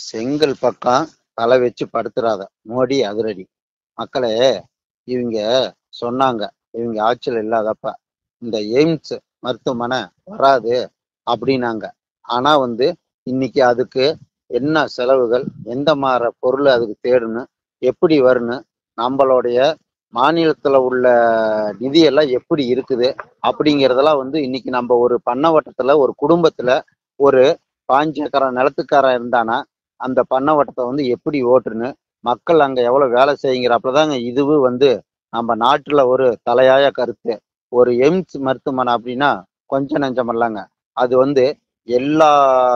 செங்கல் பக்கம் தலை வச்சு படுத்துறாத மோடி அதிரடி மக்களே இவங்க சொன்னாங்க இவங்க ஆட்சியில் இல்லாதப்ப இந்த எய்ம்ஸ் மருத்துவமனை வராது அப்படின்னாங்க ஆனா வந்து இன்னைக்கு அதுக்கு என்ன செலவுகள் எந்த மாதிரி பொருள் அதுக்கு தேடணும் எப்படி வரணும் நம்மளுடைய மாநிலத்துல உள்ள நிதி எல்லாம் எப்படி இருக்குது அப்படிங்கிறதெல்லாம் வந்து இன்னைக்கு நம்ம ஒரு பண்ணவட்டத்துல ஒரு குடும்பத்துல ஒரு பாஞ்சு ஏக்கரம் நிலத்துக்காரன் இருந்தானா அந்த பண்ணவட்டத்தை வந்து எப்படி ஓட்டுன்னு மக்கள் அங்க எவ்வளவு வேலை செய்யுங்கிறப்பதாங்க இதுவும் வந்து நம்ம நாட்டுல ஒரு தலையாய கருத்து ஒரு எய்ம்ஸ் மருத்துவமனை அப்படின்னா கொஞ்சம் நெஞ்சம் இல்லைங்க அது வந்து எல்லா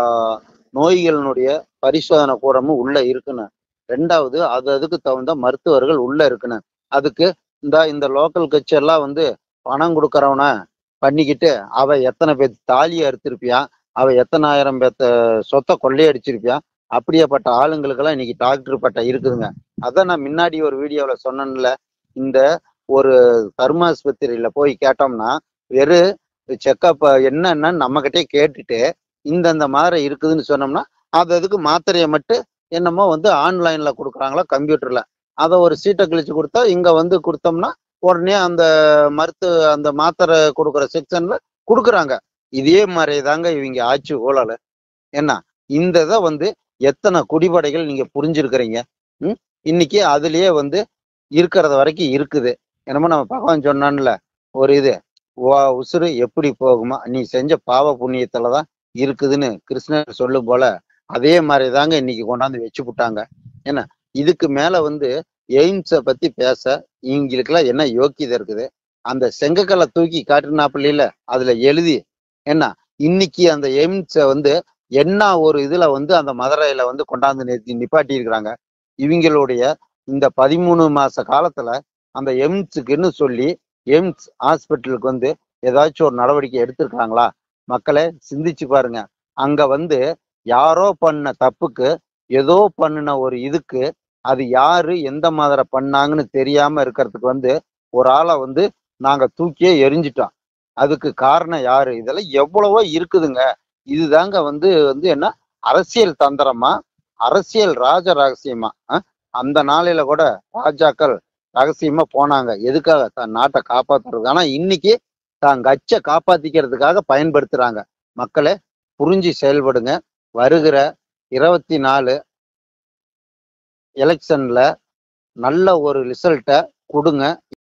நோய்களினுடைய பரிசோதனை கூடமும் உள்ள இருக்கணும் ரெண்டாவது அது அதுக்கு தகுந்த மருத்துவர்கள் உள்ள இருக்கணும் அதுக்கு இந்த இந்த லோக்கல் கட்சி எல்லாம் வந்து பணம் கொடுக்கறவன பண்ணிக்கிட்டு அவ எத்தனை பேர் தாலியை அறுத்திருப்பியான் அவ எத்தனாயிரம் பேத்த சொத்தை கொள்ளையடிச்சிருப்பியான் அப்படியேப்பட்ட ஆளுங்களுக்கெல்லாம் இன்னைக்கு டாக்டர் பட்டம் இருக்குதுங்க அதான் நான் முன்னாடி ஒரு வீடியோல சொன்னேன்ல இந்த ஒரு தர்மாஸ்பத்திரியில போய் கேட்டோம்னா வெறும் செக்கப் என்னன்னு நம்ம கிட்டே கேட்டுட்டு இந்தந்த மாதிரி இருக்குதுன்னு சொன்னோம்னா அது அதுக்கு மாத்திரையை மட்டும் என்னமோ வந்து ஆன்லைன்ல கொடுக்குறாங்களா கம்ப்யூட்டர்ல அதை ஒரு சீட்டை கழிச்சு கொடுத்தா இங்க வந்து கொடுத்தோம்னா உடனே அந்த மருத்துவ அந்த மாத்திரை கொடுக்குற செக்ஷன்ல கொடுக்குறாங்க இதே மாதிரி தாங்க இவங்க ஆட்சி ஊழல் என்ன இந்த இதை வந்து எத்தனை குடிப்படைகள் நீங்க புரிஞ்சிருக்கிறீங்க ம் இன்னைக்கு அதுலயே வந்து இருக்கிறத வரைக்கும் இருக்குது என்னமோ நம்ம பகவான் சொன்னான்ல ஒரு இது வா உசுறு எப்படி போகுமா நீ செஞ்ச பாவ புண்ணியத்துல தான் இருக்குதுன்னு கிருஷ்ணர் சொல்லும் போல அதே மாதிரி தாங்க இன்னைக்கு கொண்டாந்து வச்சு விட்டாங்க என்ன இதுக்கு மேல வந்து எய்ம்ஸை பத்தி பேச இவங்களுக்கெல்லாம் என்ன யோக்கியதை இருக்குது அந்த செங்கக்கல்லை தூக்கி காட்டுனாப்புல இல்ல அதுல எழுதி என்ன இன்னைக்கு அந்த எய்ம்ஸை வந்து என்ன ஒரு இதுல வந்து அந்த மதுரையில வந்து கொண்டாந்து நிறுத்தி நிப்பாட்டி இருக்கிறாங்க இவங்களுடைய இந்த பதிமூணு மாச காலத்துல அந்த எய்ம்ஸுக்குன்னு சொல்லி எய்ம்ஸ் ஹாஸ்பிட்டலுக்கு வந்து ஏதாச்சும் ஒரு நடவடிக்கை எடுத்திருக்காங்களா மக்களை சிந்திச்சு பாருங்க அங்க வந்து யாரோ பண்ண தப்புக்கு ஏதோ பண்ணின ஒரு இதுக்கு அது யாரு எந்த மாதிரி பண்ணாங்கன்னு தெரியாம இருக்கிறதுக்கு வந்து ஒரு ஆளை வந்து நாங்க தூக்கியே எரிஞ்சிட்டோம் அதுக்கு காரணம் யாரு இதெல்லாம் எவ்வளவோ இருக்குதுங்க இதுதாங்க வந்து வந்து என்ன அரசியல் தந்திரமா அரசியல் ராஜ ரகசியமா அஹ்? அந்த நாளையில கூட ராஜாக்கள் ரகசியமா போனாங்க எதுக்காக தன் நாட்டை காப்பாத்துறது ஆனா இன்னைக்கு தான் கட்சை காப்பாத்திக்கிறதுக்காக பயன்படுத்துறாங்க மக்களை புரிஞ்சு செயல்படுங்க வருகிற இருபத்தி நாலு எலெக்ஷன்ல நல்ல ஒரு ரிசல்ட்டை கொடுங்க